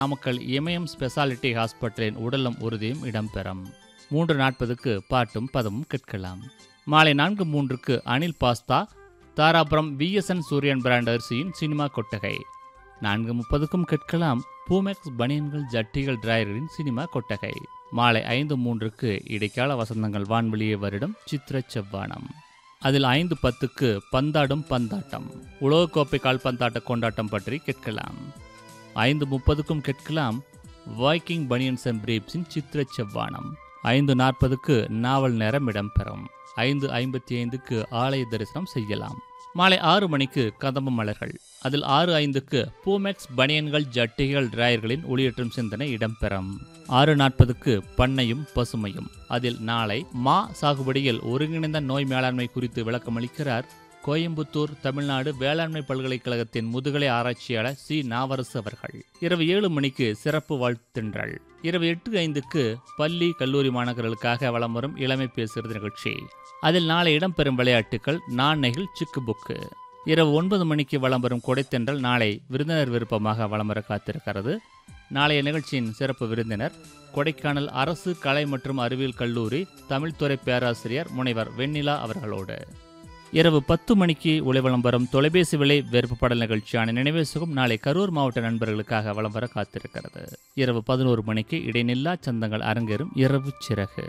நாமக்கல் இமயம் speciality ஹாஸ்பிட்டலின் உடலும் உறுதியும் இடம்பெறும் மூன்று நாற்பதுக்கு பாட்டும் பதமும் கேட்கலாம் மாலை நான்கு மூன்றுக்கு Anil pasta Dharapuram VSN Suriyan brand அரிசியின் சினிமா கொட்டகை நான்கு முப்பதுக்கும் கேட்கலாம் பூமெக்ஸ் பனியன்கள் ஜட்டிகள் டிராயர்களின் சினிமா கொட்டகை மாலை ஐந்து மூன்றுக்கு இடைக்கால வசந்தங்கள் வான்வெளியே வருடம் சித்திர செவ்வானம் அதில் ஐந்து பத்துக்கு பந்தாடும் பந்தாட்டம் உலகக்கோப்பை கால்பந்தாட்ட கொண்டாட்டம் பற்றி கேட்கலாம் ஐந்து முப்பதுக்கும் கேட்கலாம் வாய்க்கிங் பனியன்ஸ் அண்ட் பிரீப்ஸின் சித்திர செவ்வானம் ஐந்து நாற்பதுக்கு நாவல் நேரம் இடம்பெறும் ஐந்து ஐம்பத்தி ஐந்துக்கு ஆலய தரிசனம் செய்யலாம் மாலை ஆறு மணிக்கு கதம்ப மலர்கள் அதில் ஆறு ஐந்துக்கு பூமெக்ஸ் பனியன்கள் ஜட்டிகள் டிராயர்களின் ஒளியேற்றும் சிந்தனை இடம்பெறும் ஆறு நாற்பதுக்கு பண்ணையும் பசுமையும் அதில் நாளை மா சாகுபடியில் ஒருங்கிணைந்த நோய் மேலாண்மை குறித்து விளக்கமளிக்கிறார் கோயம்புத்தூர் தமிழ்நாடு வேளாண்மை பல்கலைக்கழகத்தின் முதுகலை ஆராய்ச்சியாளர் சி நாவரசு அவர்கள் இரவு ஏழு மணிக்கு சிறப்பு வாழ்த்தின்றல் இரவு எட்டு ஐந்துக்கு பள்ளி கல்லூரி மாணவர்களுக்காக வலம் வரும் இளமை பேசுகிறது நிகழ்ச்சி அதில் நாளை இடம்பெறும் விளையாட்டுகள் நாணயங்கள் சிக்கு புக்கு இரவு ஒன்பது மணிக்கு வலம் வரும் கொடைத்தென்றல் நாளை விருந்தினர் விருப்பமாக வலம் வர காத்திருக்கிறது நாளைய நிகழ்ச்சியின் சிறப்பு விருந்தினர் கொடைக்கானல் அரசு கலை மற்றும் அறிவியல் கல்லூரி தமிழ்துறை பேராசிரியர் முனைவர் வெண்ணிலா அவர்களோடு இரவு பத்து மணிக்கு ஒளிவலம் வரும் தொலைபேசி விலை வேறுபடல் நிகழ்ச்சியான நினைவே சுகம் நாளை கரூர் மாவட்ட நண்பர்களுக்காக வலம் வர காத்திருக்கிறது இரவு பதினோரு மணிக்கு இடைநில்லா சந்தங்கள் அரங்கேறும் இரவு சிறகு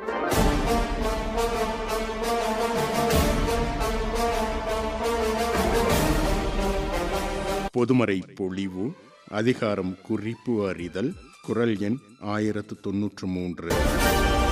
பொதுமறை பொழிவு அதிகாரம் குறிப்பு அறிதல் குரல் எண் ஆயிரத்து தொன்னூற்று மூன்று